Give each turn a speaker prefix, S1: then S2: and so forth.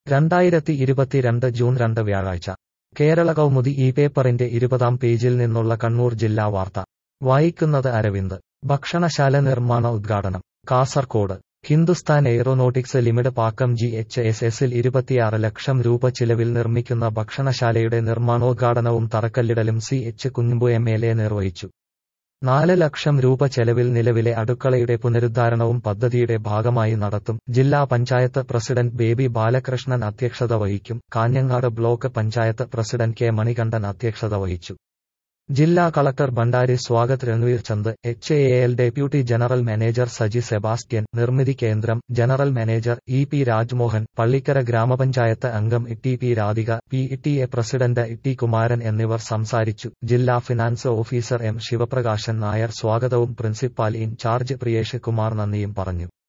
S1: രണ്ടായിരത്തി ഇരുപത്തിരണ്ട് ജൂൺ രണ്ട് വ്യാഴാഴ്ച കേരള കൗമുദി ഈ പേപ്പറിന്റെ ഇരുപതാം പേജിൽ നിന്നുള്ള കണ്ണൂർ ജില്ലാ വാർത്ത വായിക്കുന്നത് അരവിന്ദ് ഭക്ഷണശാല നിർമ്മാണ ഉദ്ഘാടനം Kasaragod Hindustan aeronautics limited Pakkam G H S എസിൽ ഇരുപത്തിയാറ് ലക്ഷം രൂപ ചിലവിൽ നിർമ്മിക്കുന്ന ഭക്ഷണശാലയുടെ നിർമ്മാണോദ്ഘാടനവും തറക്കല്ലിടലും C H Kunhambu M L A നിർവഹിച്ചു നാല് ലക്ഷം രൂപ ചെലവിൽ നിലവിലെ അടുക്കളയുടെ പുനരുദ്ധാരണവും പദ്ധതിയുടെ ഭാഗമായി നടത്തും ജില്ലാ പഞ്ചായത്ത് പ്രസിഡന്റ് ബേബി ബാലകൃഷ്ണൻ അധ്യക്ഷത വഹിക്കും Kanhangad block panchayat president K Manikandan അധ്യക്ഷത വഹിച്ചു ജില്ലാ collector Bhandari Swagat Ranveer Chand H A L deputy general manager Saji Sebastian Nirmithi Kendram general manager E P Rajmohan Pallikkara ഗ്രാമപഞ്ചായത്ത് അംഗം T P Radhika P T A president T Kumaran എന്നിവർ സംസാരിച്ചു ജില്ലാ finance officer M Sivaprakashan Nair സ്വാഗതവും പ്രിൻസിപ്പാൽ ഇൻചാർജ് പ്രിയേഷ് കുമാർ നന്ദിയും പറഞ്ഞു